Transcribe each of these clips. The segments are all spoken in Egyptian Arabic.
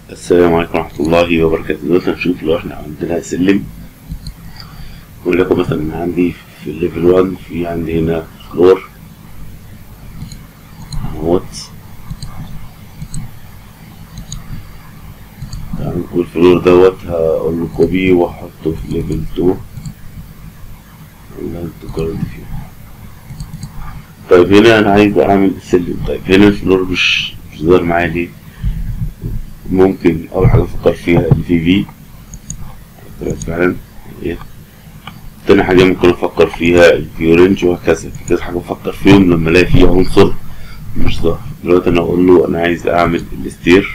السلام عليكم ورحمة الله وبركاته دلوقتي هنشوف لو احنا عندنا سلم وليكن مثلا عندي في الليفل 1 في عندي هنا فلور اهوت تمام والفلور دوت هقول له كوبي واحطه في ليفل 2 ولا تقارن فيه طيب هنا انا عايز اعمل سلم طيب هنا الفلور مش مش ظاهر معايا ليه ممكن اول حاجه افكر فيها الفي في طلعت فعلا إيه. تاني حاجه ممكن افكر فيها الفي رينج وهكذا في كذا حاجه افكر فيهم لما الاقي فيه عنصر مش ظاهر دلوقتي انا اقول له انا عايز اعمل الستير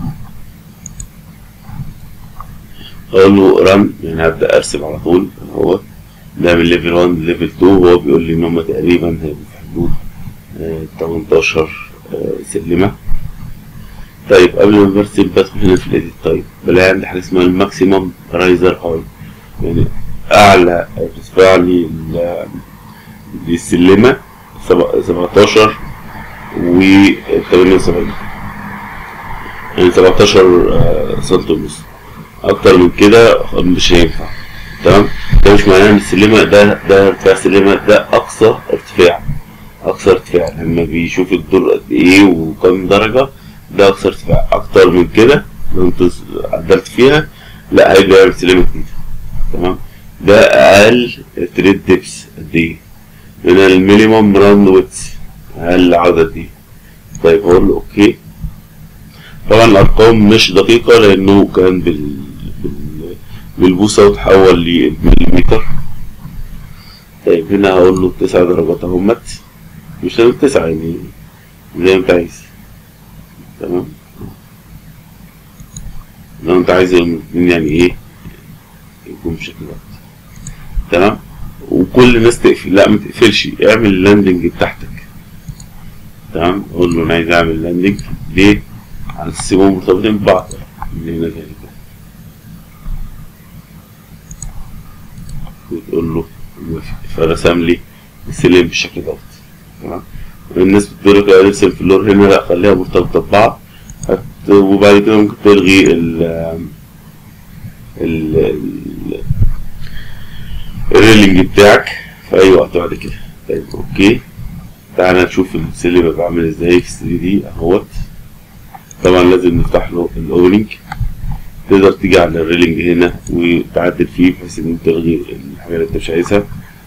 اقول له رن يعني هبدا ارسم على طول هو ده من ليفل 1 ليفل 2 وهو بيقول لي ان هم تقريبا هيبقوا في حدود آه 18 آه سلمه طيب قبل ما برسم بدخل هنا في الايديت طيب بلاقي عندي حاجه اسمها الماكسيمم رايزر هاي يعني اعلى ارتفاع لل- للسلمه سبع- 17 و 78 يعني 17 آه، سنتي ونص اكتر من كده مش هينفع تمام ده مش معناه ان السلمه ده ده ارتفاع السلمه ده اقصى ارتفاع اقصى ارتفاع لما بيشوف الدور قد ايه وكم درجه ده اقصى ارتفاع اكتر من كده لو انت عدلت فيها لا هيبقى يعمل سلمه جديده تمام ده اقل تريد ديبس قد ايه هنا المينيمم راوند ويتس اقل عدد دي طيب هقول له اوكي طبعا الارقام مش دقيقه لانه كان بال, بال... بالبوصه وتحول للمليمتر طيب هنا هقول له تسع درجات اهمت مش لازم تسعة يعني زي ما انت عايز تمام لو انت عايز يعني ايه يكون بشكل ده تمام وكل الناس تقفل لا ما تقفلش اعمل اللاندنج بتاعتك تمام قول له انا عايز اعمل لاندنج ليه على اساس يبقوا مرتبطين ببعض من هنا كده وتقول له موافق فرسم لي السلم بالشكل دوت تمام الناس بتقول لك ارسم في اللور هنا لا خليها مرتبطة ببعض هت- وبعد كده ممكن تلغي ال ال ال- الريلينج بتاعك في اي وقت بعد كده طيب اوكي تعالى نشوف السلم بيبقى عامل ازاي في 3 دي اهوت طبعا لازم نفتح له الاوبننج تقدر تيجي على الريلينج هنا وتعدل فيه بحيث ان انت تلغي الحاجه اللي انت مش عايزها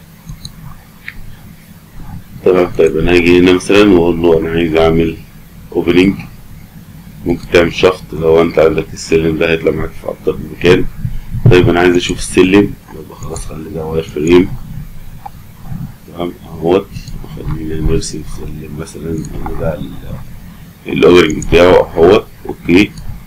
تمام طيب انا هاجي هنا مثلا واقول له انا عايز اعمل اوبننج ممكن تعمل شفط لو انت عندك السلم ده هيطلع معاك في اكتر من مكان طيب انا عايز اشوف السلم يبقى خلاص خلي ده واير فريم تمام اهوت خلينا نرسم سلم مثلا إن ده ال- الاوبننج بتاعه اهوت اوكي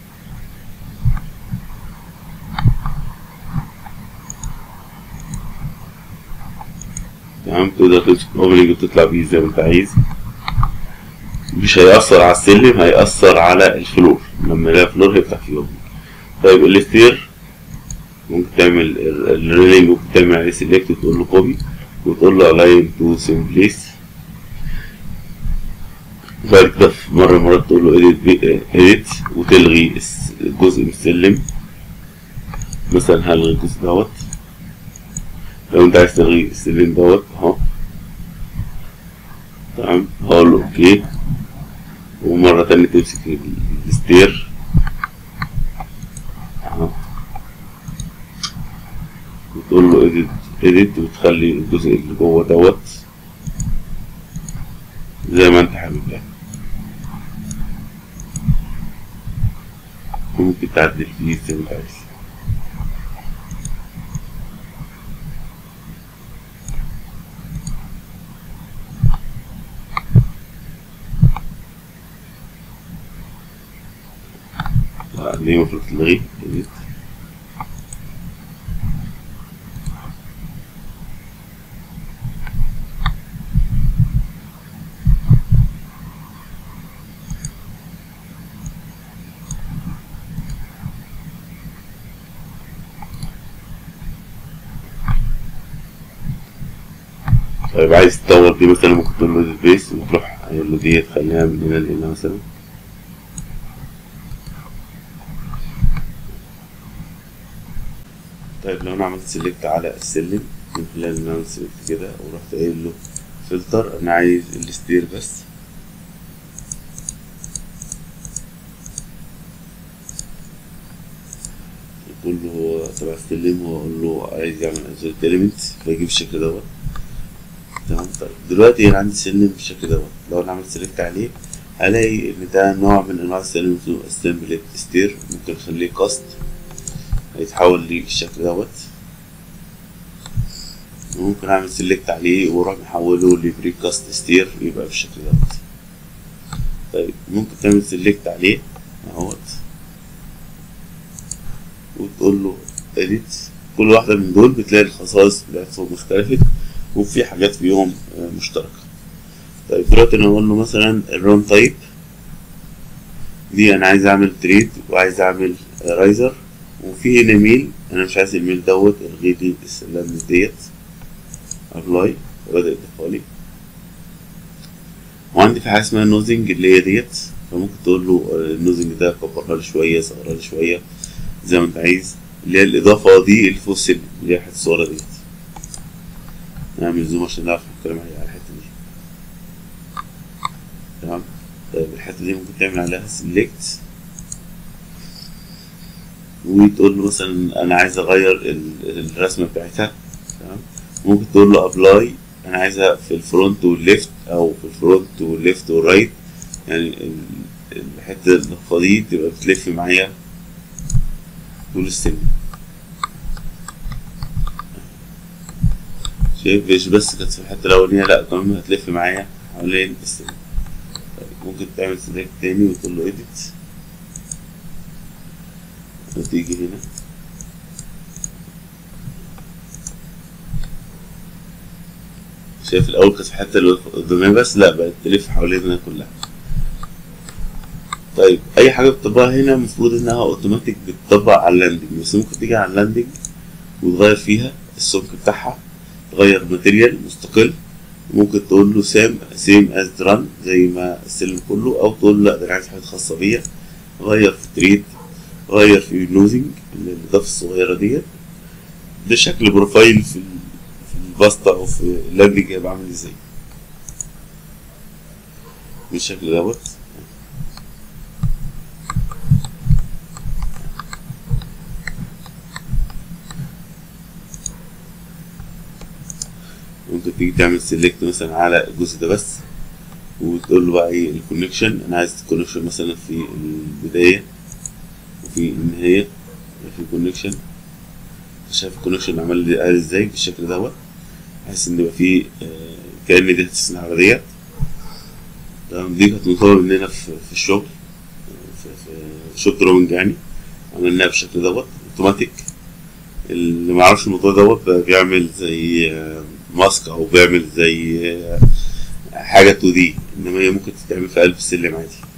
تمام تقدر تمسك الاوبننج وتطلع بيه زي ما انت عايز مش هيأثر على السلم هيأثر على الفلور لما يلاقي فلور هيفتح فيه اوبننج طيب الستير ممكن تعمل ال- الريلينج ممكن تعمل عليه سيلكت وتقول له كوبي وتقول له الاين تو سيم بليس بعد كده في مرة مرات تقول له edit edit وتلغي الس- جزء من السلم مثلا هلغي الجزء دوت لو انت عايز تلغي السلم دوت اهو تمام هقول له اوكي ومرة تانية تمسك ال- الستير اهو وتقول له edit edit وتخلي الجزء اللي جوه دوت زي ما انت حابب يعني ممكن تعدل فيه زي ما انت عايز لا دي المفروض تلغي edit طيب عايز تطور دي مثلا ممكن تقول له سبيس وتروح قايل له ديت خليها من هنا لهنا مثلا طيب لو انا عملت سيلكت على السلم من خلال ان انا عملت سيلكت كده ورحت قايل له فلتر انا عايز الستير بس اقول له هو تبع السلم واقول له عايز يعمل ازولت اليمنت فيجيب الشكل دوت تمام طيب دلوقتي انا عندي سلم بالشكل دوت لو انا عملت سيلكت عليه هلاقي ان ده نوع من انواع السلم اسمه اسمبلت ستير ممكن اخليه كاست هيتحول للشكل دوت ممكن اعمل سيلكت عليه واروح محوله لبريك كاست ستير يبقى بالشكل دوت طيب ممكن تعمل سيلكت عليه اهوت وتقول له edit كل واحدة من دول بتلاقي الخصائص بتاعتهم اختلفت وفي حاجات فيهم مشتركة طيب دلوقتي انا اقول له مثلا الرون تايب دي انا عايز اعمل تريد وعايز اعمل رايزر وفي هنا ميل انا مش عايز الميل دوت الغي لي السلام ديت ابلاي وبدأ يضيفها لي وعندي في حاجة اسمها نوزنج اللي هي ديت فممكن تقول له النوزنج ده كبرها لي شوية صغرها لي شوية زي ما انت عايز اللي هي الإضافة دي اللي فوق السلم اللي هي حتة الصورة ديت نعمل زوم عشان نعرف نتكلم عليها على الحتة دي تمام طيب الحتة دي ممكن تعمل عليها سيلكت وتقول له مثلا أنا عايز أغير الرسمة بتاعتها تمام ممكن تقول له أبلاي أنا عايزها في الفرونت والليفت أو في الفرونت والليفت والرايت يعني الحتة الإضافة دي تبقى بتلف معايا طول السلم شايف مش بس كانت في الحتة الأولانية لأ كمان هتلف معايا حوالين السلم طيب ممكن تعمل سيلكت تاني وتقول له إيديت وتيجي هنا شايف الأول كانت في الحتة اللي قدامي بس لأ بقت تلف حوالينا كلها طيب اي حاجه بتطبقها هنا المفروض انها اوتوماتيك بتطبق على اللاندنج بس ممكن تيجي على اللاندنج وتغير فيها السمك بتاعها تغير ماتيريال مستقل ممكن تقول له سام سيم از ران زي ما السلم كله او تقول له لا ده انا عايز حاجه خاصه بيا غير في تريد غير في النوزنج الاضافه الصغيره ديت ده شكل بروفايل في في الباستا او في اللاندنج هيبقى عامل ازاي بالشكل دوت ممكن تيجي تعمل سيلكت مثلا على الجزء ده بس وتقول له بقى ايه الكونكشن انا عايز الكونكشن مثلا في البداية وفي النهاية في كونكشن شايف الكونكشن عمل لي ازاي بالشكل دوت بحيث ان يبقى فيه آه كأن دي السنارة ديت تمام دي كانت مطلوبة مننا في, في الشغل في, في شوب دروينج يعني عملناها بالشكل دوت اوتوماتيك اللي معرفش الموضوع دوت بيعمل زي آه ماسك او بيعمل زي حاجه 2 دي انما هي ممكن تتعمل في قلب السلم عادي